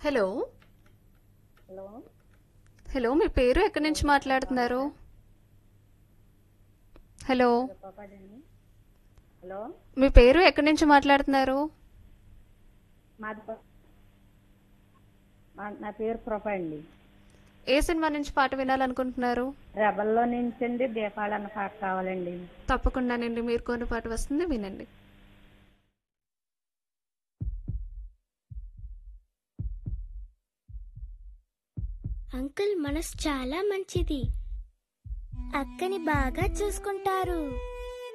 hello hello hello మీ పేరు ఎక్కడి నుంచి మాట్లాడుతున్నారు హలో పాపాడండి హలో మీ పేరు ఎక్కడి నుంచి మాట్లాడుతున్నారు మాది ప- మా- నా పేరు కృప అండి ఏ సినిమా నుంచి పాట వినాలనుకుంటున్నారు రెబల్లో నుంచి అండి దీపాలు అన్న పాట కావాలండి తప్పకుండానండి మీరు కొన్ని పాట వస్తుంది వినండి అంకుల్ మనసు చాలా మంచిది అక్కని బాగా చూసుకుంటారు